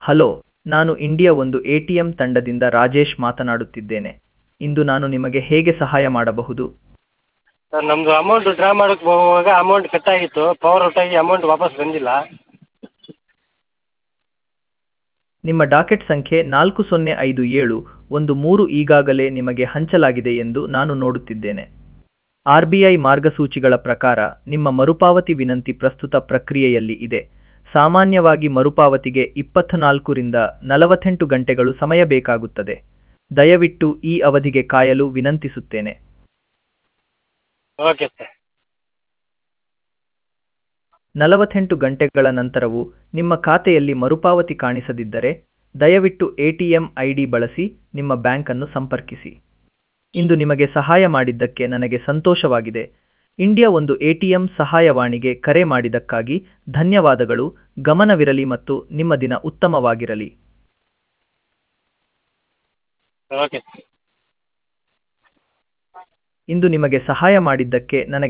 hello ನಾನು India ಒಂದು A T M ತಂಡದಿಂದ ರಾಜೇಶ್ ಮಾತನಾಡುತ್ತಿದ್ದೇನೆ ಇಂದು ನಾನು ನಿಮಗೆ ಹೇಗೆ ಸಹಾಯ ಮಾಡಬಹುದು ಸರ್ ನಮ್ಮದು ಅಮೌಂಟ್ ಡ್ರಾ ಮಾಡೋಕ್ಕೆ ಹೋಗುವಾಗ ಅಮೌಂಟ್ ಕಟ್ಟಾಗಿತ್ತು ಪವರ್ ಔಟಾಗಿ ಅಮೌಂಟ್ ವಾಪಸ್ ಬಂದಿಲ್ಲ ನಿಮ್ಮ ಡಾಕೆಟ್ ಸಂಖ್ಯೆ ನಾಲ್ಕು ಸೊನ್ನೆ ಐದು ಏಳು ಒಂದು ಮೂರು ಈಗಾಗಲೇ ನಿಮಗೆ ಹಂಚಲಾಗಿದೆ ಎಂದು ನಾನು ನೋಡುತ್ತಿದ್ದೇನೆ ಆರ್ ಬಿ ಐ ಮಾರ್ಗಸೂಚಿಗಳ ಪ್ರಕಾರ ನಿಮ್ಮ ಮರುಪಾವತಿ ವಿನಂತಿ ಪ್ರಸ್ತುತ ಪ್ರಕ್ರಿಯೆಯಲ್ಲಿ ಇದೆ ಸಾಮಾನ್ಯವಾಗಿ ಮರುಪಾವತಿಗೆ ಇಪ್ಪತ್ನಾಲ್ಕರಿಂದ ನಲವತ್ತೆಂಟು ಗಂಟೆಗಳು ಸಮಯ ಬೇಕಾಗುತ್ತದೆ ದಯವಿಟ್ಟು ಈ ಅವಧಿಗೆ ಕಾಯಲು ವಿನಂತಿಸುತ್ತೇನೆ ಓಕೆ ಸರ್ ನಲವತ್ತೆಂಟು ಗಂಟೆಗಳ ನಂತರವೂ ನಿಮ್ಮ ಖಾತೆಯಲ್ಲಿ ಮರುಪಾವತಿ ಕಾಣಿಸದಿದ್ದರೆ ದಯವಿಟ್ಟು A T M I D ಬಳಸಿ ನಿಮ್ಮ ಬ್ಯಾಂಕನ್ನು ಸಂಪರ್ಕಿಸಿ ಇಂದು ನಿಮಗೆ ಸಹಾಯ ಮಾಡಿದ್ದಕ್ಕೆ ನನಗೆ ಸಂತೋಷವಾಗಿದೆ ಇಂಡಿಯಾ ಒಂದು ಎ ಟಿ ಎಂ ಸಹಾಯವಾಣಿಗೆ ಕರೆ ಮಾಡಿದ್ದಕ್ಕಾಗಿ ಧನ್ಯವಾದಗಳು ಗಮನವಿರಲಿ ಮತ್ತು ನಿಮ್ಮ ದಿನ ಉತ್ತಮವಾಗಿರಲಿ ಓಕೆ ಇಂದು ನಿಮಗೆ ಸಹಾಯ ಮಾಡಿದ್ದಕ್ಕೆ ನನಗೆ